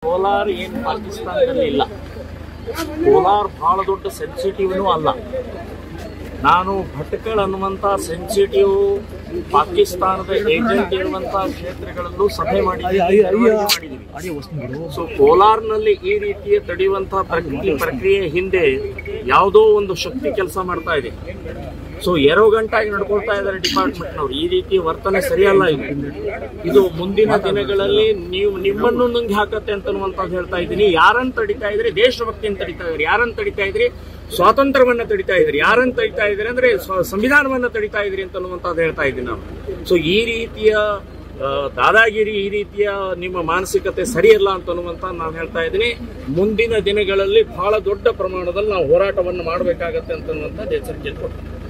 ಕೋಲಾರ ಏನು ಪಾಕಿಸ್ತಾನದಲ್ಲಿ ಇಲ್ಲ ಕೋಲಾರ ಬಹಳ ದೊಡ್ಡ ಸೆನ್ಸಿಟಿವ್ನೂ ಅಲ್ಲ ನಾನು ಭಟ್ಕಳ ಅನ್ನುವಂಥ ಸೆನ್ಸಿಟಿವ್ ಪಾಕಿಸ್ತಾನದ ಏಜೆಂಟ್ ಇರುವಂತಹ ಕ್ಷೇತ್ರಗಳಲ್ಲೂ ಸಭೆ ಮಾಡಿದ್ದೀವಿ ಮೆರವಣಿಗೆ ಮಾಡಿದ್ದೀವಿ ಸೊ ಕೋಲಾರ್ನಲ್ಲಿ ಈ ರೀತಿಯ ತಡೆಯುವಂತಹ ಪ್ರಕ್ರಿಯೆ ಪ್ರಕ್ರಿಯೆ ಹಿಂದೆ ಯಾವುದೋ ಒಂದು ಶಕ್ತಿ ಕೆಲಸ ಮಾಡ್ತಾ ಇದೆ ಸೊ ಎರೋ ಗಂಟಾಗಿ ನಡ್ಕೊಳ್ತಾ ಇದ್ದಾರೆ ಡಿಪಾರ್ಟ್ಮೆಂಟ್ನವ್ರು ಈ ರೀತಿ ವರ್ತನೆ ಸರಿಯಲ್ಲ ಇದು ಇದು ಮುಂದಿನ ದಿನಗಳಲ್ಲಿ ನೀವು ನಿಮ್ಮನ್ನು ನುಂಗಿ ಹಾಕತ್ತೆ ಅಂತನ್ನುವಂಥದ್ದು ಹೇಳ್ತಾ ಇದ್ದೀನಿ ಯಾರನ್ನ ತಡಿತಾ ಇದ್ರಿ ದೇಶಭಕ್ತಿಯನ್ನು ತಡಿತಾ ಇದ್ರಿ ಯಾರನ್ನ ತಡಿತಾ ಇದ್ರಿ ಸ್ವಾತಂತ್ರ್ಯವನ್ನ ತಡಿತಾ ಇದ್ರಿ ಯಾರನ್ನ ತಡಿತಾ ಇದ್ರಿ ಅಂದ್ರೆ ಸ್ವ- ಸಂವಿಧಾನವನ್ನ ತಡಿತಾ ಇದ್ರಿ ಅಂತನ್ನುವಂಥದ್ದು ಹೇಳ್ತಾ ಇದ್ದೀನಿ ನಾವು ಸೊ ಈ ರೀತಿಯ ಆ, ದಾದಾಗಿರಿ ಈ ರೀತಿಯ ನಿಮ್ಮ ಮಾನಸಿಕತೆ ಸರಿಯಲ್ಲ ಅಂತನ್ನುವಂತ ನಾನು ಹೇಳ್ತಾ ಇದ್ದೀನಿ ಮುಂದಿನ ದಿನಗಳಲ್ಲಿ ಬಹಳ ದೊಡ್ಡ ಪ್ರಮಾಣದಲ್ಲಿ ನಾವು ಹೋರಾಟವನ್ನು ಮಾಡಬೇಕಾಗತ್ತೆ ಅಂತನ್ನುವಂಥದ್ದು ಎಚ್ಚರಿಕೆ ಕೊಡ್ತೀನಿ